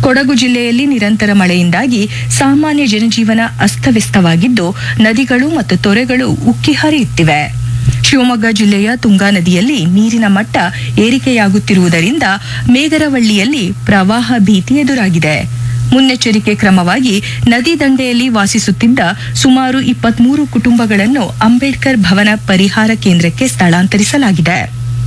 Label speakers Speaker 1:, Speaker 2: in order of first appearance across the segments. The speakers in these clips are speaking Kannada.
Speaker 1: ಕೊಡಗು ಜಿಲ್ಲೆಯಲ್ಲಿ ನಿರಂತರ ಮಳೆಯಿಂದಾಗಿ ಸಾಮಾನ್ಯ ಜನಜೀವನ ಅಸ್ತವ್ಯಸ್ತವಾಗಿದ್ದು ನದಿಗಳು ಮತ್ತು ತೊರೆಗಳು ಉಕ್ಕಿ ಹರಿಯುತ್ತಿವೆ ಶಿವಮೊಗ್ಗ ಜಿಲ್ಲೆಯ ತುಂಗಾ ನದಿಯಲ್ಲಿ ನೀರಿನ ಮಟ್ಟ ಏರಿಕೆಯಾಗುತ್ತಿರುವುದರಿಂದ ಮೇಗರವಳ್ಳಿಯಲ್ಲಿ ಪ್ರವಾಹ ಭೀತಿ ಎದುರಾಗಿದೆ ಮುನ್ನೆಚ್ಚರಿಕೆ ಕ್ರಮವಾಗಿ ನದಿ ದಂಡೆಯಲ್ಲಿ ವಾಸಿಸುತ್ತಿದ್ದ ಸುಮಾರು ಇಪ್ಪತ್ಮೂರು ಕುಟುಂಬಗಳನ್ನು ಅಂಬೇಡ್ಕರ್ ಭವನ ಪರಿಹಾರ ಕೇಂದ್ರಕ್ಕೆ ಸ್ಥಳಾಂತರಿಸಲಾಗಿದೆ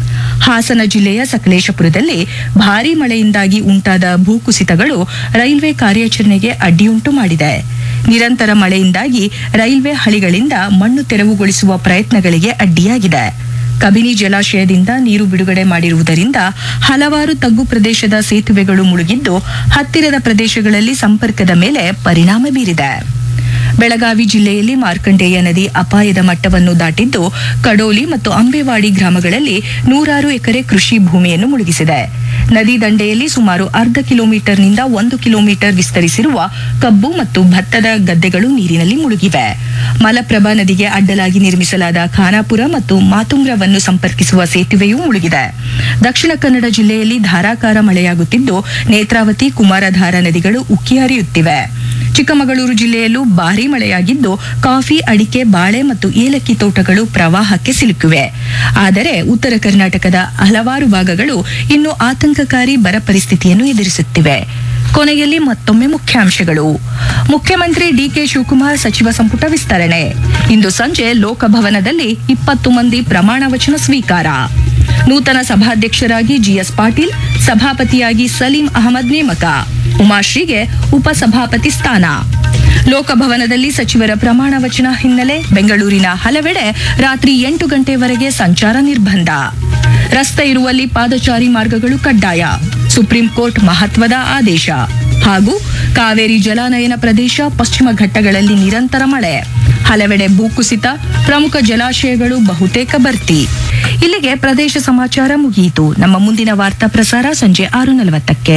Speaker 1: ಹಾಸನ ಜಿಲ್ಲೆಯ ಸಕಲೇಶಪುರದಲ್ಲಿ ಭಾರೀ ಮಳೆಯಿಂದಾಗಿ ಉಂಟಾದ ಭೂಕುಸಿತಗಳು ರೈಲ್ವೆ ಕಾರ್ಯಾಚರಣೆಗೆ ಅಡ್ಡಿಯುಂಟು ಮಾಡಿದೆ ನಿರಂತರ ಮಳೆಯಿಂದಾಗಿ ರೈಲ್ವೆ ಹಳಿಗಳಿಂದ ಮಣ್ಣು ತೆರವುಗೊಳಿಸುವ ಪ್ರಯತ್ನಗಳಿಗೆ ಅಡ್ಡಿಯಾಗಿದೆ ಕಬಿನಿ ಜಲಾಶಯದಿಂದ ನೀರು ಬಿಡುಗಡೆ ಮಾಡಿರುವುದರಿಂದ ಹಲವಾರು ತಗ್ಗು ಪ್ರದೇಶದ ಸೇತುವೆಗಳು ಮುಳುಗಿದ್ದು ಹತ್ತಿರದ ಪ್ರದೇಶಗಳಲ್ಲಿ ಸಂಪರ್ಕದ ಮೇಲೆ ಪರಿಣಾಮ ಬೀರಿದೆ ಬೆಳಗಾವಿ ಜಿಲ್ಲೆಯಲ್ಲಿ ಮಾರ್ಕಂಡೇಯ ನದಿ ಅಪಾಯದ ಮಟ್ಟವನ್ನು ದಾಟಿದ್ದು ಕಡೋಲಿ ಮತ್ತು ಅಂಬೇವಾಡಿ ಗ್ರಾಮಗಳಲ್ಲಿ ನೂರಾರು ಎಕರೆ ಕೃಷಿ ಭೂಮಿಯನ್ನು ಮುಳುಗಿಸಿದೆ ನದಿ ದಂಡೆಯಲ್ಲಿ ಸುಮಾರು ಅರ್ಧ ಕಿಲೋಮೀಟರ್ನಿಂದ ಒಂದು ಕಿಲೋಮೀಟರ್ ವಿಸ್ತರಿಸಿರುವ ಕಬ್ಬು ಮತ್ತು ಭತ್ತದ ಗದ್ದೆಗಳು ನೀರಿನಲ್ಲಿ ಮುಳುಗಿವೆ ಮಲಪ್ರಭಾ ನದಿಗೆ ಅಡ್ಡಲಾಗಿ ನಿರ್ಮಿಸಲಾದ ಖಾನಾಪುರ ಮತ್ತು ಮಾತುಂಗ್ರವನ್ನು ಸಂಪರ್ಕಿಸುವ ಸೇತುವೆಯೂ ಮುಳುಗಿದೆ ದಕ್ಷಿಣ ಕನ್ನಡ ಜಿಲ್ಲೆಯಲ್ಲಿ ಧಾರಾಕಾರ ಮಳೆಯಾಗುತ್ತಿದ್ದು ನೇತ್ರಾವತಿ ಕುಮಾರಧಾರ ನದಿಗಳು ಉಕ್ಕಿ ಹರಿಯುತ್ತಿವೆ ಚಿಕ್ಕಮಗಳೂರು ಜಿಲ್ಲೆಯಲ್ಲೂ ಭಾರೀ ಮಳೆಯಾಗಿದ್ದು ಕಾಫಿ ಅಡಿಕೆ ಬಾಳೆ ಮತ್ತು ಏಲಕ್ಕಿ ತೋಟಗಳು ಪ್ರವಾಹಕ್ಕೆ ಸಿಲುಕಿವೆ ಆದರೆ ಉತ್ತರ ಕರ್ನಾಟಕದ ಹಲವಾರು ಭಾಗಗಳು ಇನ್ನು ಆತಂಕಕಾರಿ ಬರ ಪರಿಸ್ಥಿತಿಯನ್ನು ಎದುರಿಸುತ್ತಿವೆ ಕೊನೆಯಲ್ಲಿ ಮತ್ತೊಮ್ಮೆ ಮುಖ್ಯಾಂಶಗಳು ಮುಖ್ಯಮಂತ್ರಿ ಡಿಕೆ ಶಿವಕುಮಾರ್ ಸಚಿವ ಸಂಪುಟ ವಿಸ್ತರಣೆ ಇಂದು ಸಂಜೆ ಲೋಕಭವನದಲ್ಲಿ ಇಪ್ಪತ್ತು ಮಂದಿ ಪ್ರಮಾಣ ವಚನ ಸ್ವೀಕಾರ ನೂತನ ಸಭಾಧ್ಯಕ್ಷರಾಗಿ ಜಿಎಸ್ ಪಾಟೀಲ್ ಸಭಾಪತಿಯಾಗಿ ಸಲೀಂ ಅಹಮದ್ ನೇಮಕ ಉಮಾಶ್ರೀಗೆ ಉಪಸಭಾಪತಿ ಸ್ಥಾನ ಲೋಕಭವನದಲ್ಲಿ ಸಚಿವರ ಪ್ರಮಾಣ ವಚನ ಹಿನ್ನೆಲೆ ಬೆಂಗಳೂರಿನ ಹಲವೆಡೆ ರಾತ್ರಿ ಎಂಟು ಗಂಟೆವರೆಗೆ ಸಂಚಾರ ನಿರ್ಬಂಧ ರಸ್ತೆ ಇರುವಲ್ಲಿ ಪಾದಚಾರಿ ಮಾರ್ಗಗಳು ಕಡ್ಡಾಯ ಸುಪ್ರೀಂ ಕೋರ್ಟ್ ಮಹತ್ವದ ಆದೇಶ ಹಾಗೂ ಕಾವೇರಿ ಜಲಾನಯನ ಪ್ರದೇಶ ಪಶ್ಚಿಮ ಘಟ್ಟಗಳಲ್ಲಿ ನಿರಂತರ ಮಳೆ ಹಲವೆಡೆ ಭೂಕುಸಿತ ಪ್ರಮುಖ ಜಲಾಶಯಗಳು ಬಹುತೇಕ ಭರ್ತಿ ಇಲ್ಲಿಗೆ ಪ್ರದೇಶ ಸಮಾಚಾರ ಮುಗಿಯಿತು ನಮ್ಮ ಮುಂದಿನ ವಾರ್ತಾ ಪ್ರಸಾರ ಸಂಜೆ ಆರು ನಲವತ್ತಕ್ಕೆ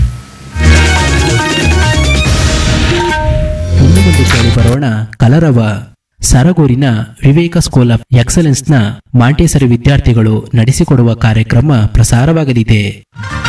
Speaker 2: ಇನ್ನು ಮುಂದೆ ಕೇಳಿ ಬರೋಣ ಕಲರವ ಸರಗೂರಿನ ವಿವೇಕ ಸ್ಕೂಲ್ ಆಫ್ ಎಕ್ಸಲೆನ್ಸ್ನ ಮಾಂಟೇಸರಿ ವಿದ್ಯಾರ್ಥಿಗಳು ನಡೆಸಿಕೊಡುವ ಕಾರ್ಯಕ್ರಮ ಪ್ರಸಾರವಾಗಲಿದೆ